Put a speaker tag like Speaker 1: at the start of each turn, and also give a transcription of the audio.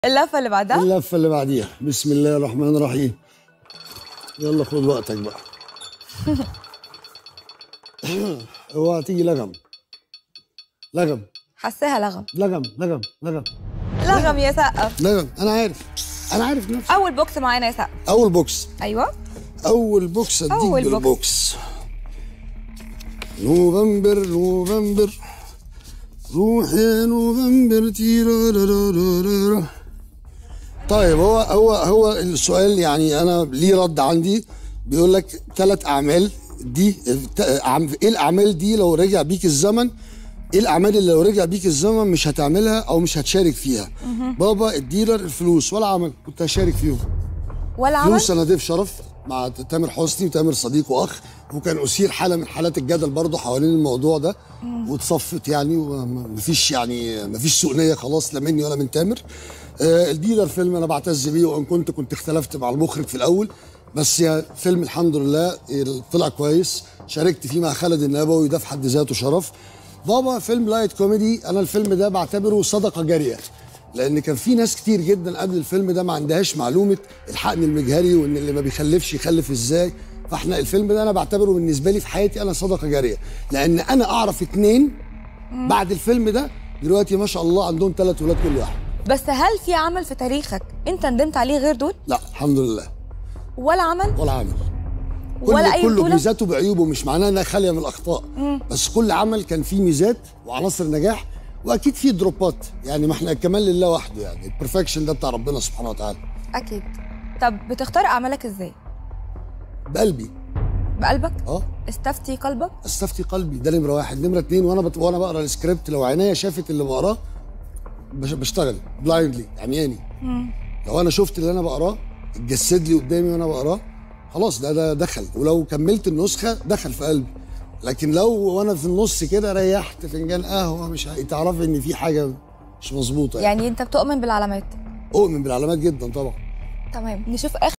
Speaker 1: اللفه اللي بعدها
Speaker 2: اللفه اللي بعديها بسم الله الرحمن الرحيم يلا خد وقتك بقى اوعى تيجي لغم لغم
Speaker 1: حساها لغم
Speaker 2: لغم لغم لغم
Speaker 1: لغم يا سقف
Speaker 2: لغم انا عارف انا عارف نفسي
Speaker 1: اول بوكس معانا يا سقف
Speaker 2: اول بوكس
Speaker 1: ايوه
Speaker 2: اول بوكس اديك
Speaker 1: أول بوكس.
Speaker 2: بالبوكس نوفمبر نوفمبر روح يا نوفمبر تيرارارارارا. طيب هو هو هو السؤال يعني انا ليه رد عندي بيقول لك ثلاث اعمال دي ت- أعم- ايه الاعمال دي لو رجع بيك الزمن ايه الاعمال اللي لو رجع بيك الزمن مش هتعملها او مش هتشارك فيها بابا الديلر الفلوس ولا عمل كنت هشارك فيهم
Speaker 1: ولا عمل
Speaker 2: فلوس انا ضيف شرف مع تامر حسني وتامر صديق واخ وكان اثير حاله من حالات الجدل برضه حوالين الموضوع ده واتصفت يعني ومفيش يعني مفيش سوء نيه خلاص لا مني ولا من تامر آه الديلر فيلم انا بعتز بيه وان كنت كنت اختلفت مع المخرج في الاول بس يا فيلم الحمد لله طلع كويس شاركت فيه مع خالد النبوي ده في حد ذاته شرف بابا فيلم لايت كوميدي انا الفيلم ده بعتبره صدقه جاريه لان كان في ناس كتير جدا قبل الفيلم ده ما عندهاش معلومه الحقن المجهري وان اللي ما بيخلفش يخلف ازاي فاحنا الفيلم ده انا بعتبره بالنسبه لي في حياتي انا صدقه جاريه لان انا اعرف اتنين بعد الفيلم ده دلوقتي ما شاء الله عندهم ثلاث ولاد كل واحد
Speaker 1: بس هل في عمل في تاريخك انت ندمت عليه غير دول
Speaker 2: لا الحمد لله
Speaker 1: ولا عمل
Speaker 2: ولا عمل كل
Speaker 1: ولا اي
Speaker 2: كله
Speaker 1: بطوله
Speaker 2: بميزاته بعيوبه مش معناه انها خاليه من الاخطاء بس كل عمل كان فيه ميزات وعناصر نجاح واكيد فيه دروبات يعني ما احنا الكمال لله وحده يعني البرفكشن ده بتاع ربنا سبحانه وتعالى
Speaker 1: اكيد طب بتختار اعمالك ازاي
Speaker 2: بقلبي
Speaker 1: بقلبك
Speaker 2: اه
Speaker 1: استفتي قلبك
Speaker 2: استفتي قلبي ده نمره واحد نمره اتنين وانا بت... وانا بقرا السكريبت لو عينيا شافت اللي بقراه بش... بشتغل بلايندلي عمياني لو انا شفت اللي انا بقراه اتجسد لي قدامي وانا بقراه خلاص ده ده دخل ولو كملت النسخه دخل في قلبي لكن لو وانا في النص كده ريحت فنجان قهوه مش ه- تعرفي ان في حاجه مش مظبوطه يعني.
Speaker 1: يعني انت بتؤمن بالعلامات
Speaker 2: اؤمن بالعلامات جدا طبعا
Speaker 1: تمام نشوف اخر